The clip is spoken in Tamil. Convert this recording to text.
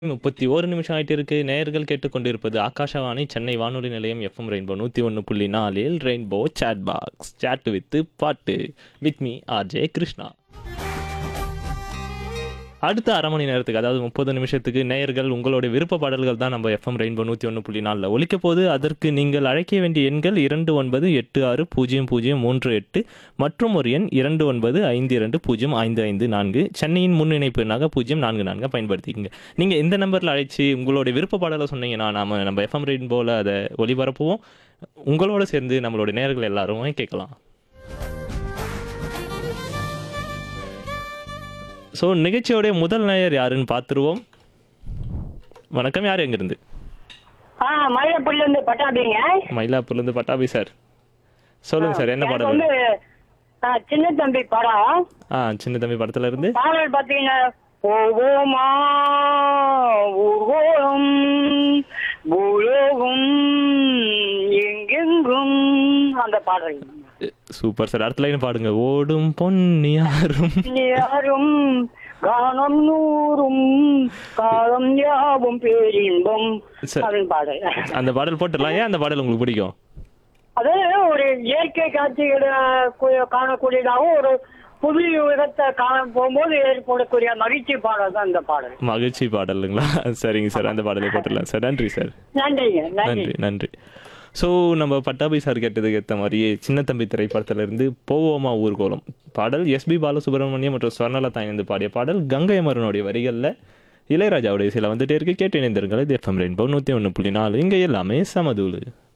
முப்பத்தி ஓரு நிமிஷம் ஆயிட்டு இருக்கு நேயர்கள் கேட்டுக்கொண்டிருப்பது ஆகாஷவாணி சென்னை வானொலி நிலையம் எஃப்எம் ரெயின்போ நூற்றி ஒன்று புள்ளி நாலில் rainbow chat box chat with பாட்டு வித் மீ ஆர்ஜே கிருஷ்ணா அடுத்த அரை மணி நேரத்துக்கு அதாவது முப்பது நிமிஷத்துக்கு நேயர்கள் உங்களுடைய விருப்ப பாடல்கள் தான் நம்ம எஃப்எம் ரெயின்போ நூற்றி ஒன்று புள்ளி நாலில் ஒலிக்க போது அதற்கு நீங்கள் அழைக்க வேண்டிய எண்கள் இரண்டு ஒன்பது எட்டு ஆறு பூஜ்ஜியம் பூஜ்ஜியம் மூன்று எட்டு மற்றும் ஒரு எண் இரண்டு ஒன்பது ஐந்து இரண்டு பூஜ்ஜியம் ஐந்து ஐந்து நான்கு சென்னையின் முன் இணைப்பு எண்ணாக பூஜ்ஜியம் நான்கு நான்கு பயன்படுத்திக்கங்க நீங்கள் இந்த நம்பரில் அழைச்சி உங்களுடைய விருப்ப பாடலை சொன்னீங்கன்னா நாம நம்ம எஃப்எம் ரெயின்போவில் அதை ஒளிபரப்புவோம் உங்களோட சேர்ந்து நம்மளுடைய நேயர்கள் எல்லாருமே கேட்கலாம் ஸோ நிகழ்ச்சியோடைய முதல் நேயர் யாருன்னு பார்த்துருவோம் வணக்கம் யார் எங்கிருந்து ஆ மயிலப்பள்ளில இருந்து பட்டாபிங்க மயிலாப்பூர்லேருந்து பட்டாபி சார் சொல்லுங்க சார் என்ன எனக்கு பாடல் வந்து ஆ, சின்ன தம்பி படம் ஆ சின்ன தம்பி படத்துல இருந்து பாடல் பாத்தீங்கன்னா ஓவோமா ஊர்வலம் பூலோகம் எங்கெங்கும் அந்த பாடல் சூப்பர் சார் அடுத்த லைன் பாடுங்க ஓடும் பொன்னியாரும் யாரும் கானம் நூறும் காலம் யாவும் பேரின்பம் சரி. அதன் பாடல் அந்த பாடல் போட்டுடலாம் ஏன் அந்த பாடல் உங்களுக்கு பிடிக்கும் அது ஒரு இயற்கை காட்சிகளை கு- காணக்கூடியதாகவும் ஒரு புது விதத்தை காண போகும்போது ஏற்படக்கூடிய மகிழ்ச்சி பாடல் தான் இந்த பாடல் மகிழ்ச்சி பாடலுங்களா சரிங்க சார் அந்த பாடலை போட்டுடலாம் சார் நன்றி சார் நன்றிங்க நன்றி நன்றி நன்றி ஸோ நம்ம பட்டாபி சார் கேட்டதுக்கு ஏற்ற மாதிரியே சின்ன தம்பி திரைப்படத்துல இருந்து போவோமா ஊர்கோலம் பாடல் எஸ்பி பாலசுப்ரமணியம் மற்றும் ஸ்வர்ணலதா இணைந்து பாடிய பாடல் கங்கை அமரனுடைய வரிகளில் இளையராஜாவுடைய சில வந்துட்டே இருக்கு கேட்டு இணைந்திருங்கள் இது எஃப்எம் ரெயின்போ நூற்றி ஒன்று புள்ளி நாலு இங்கே எல்லாமே சமதூளு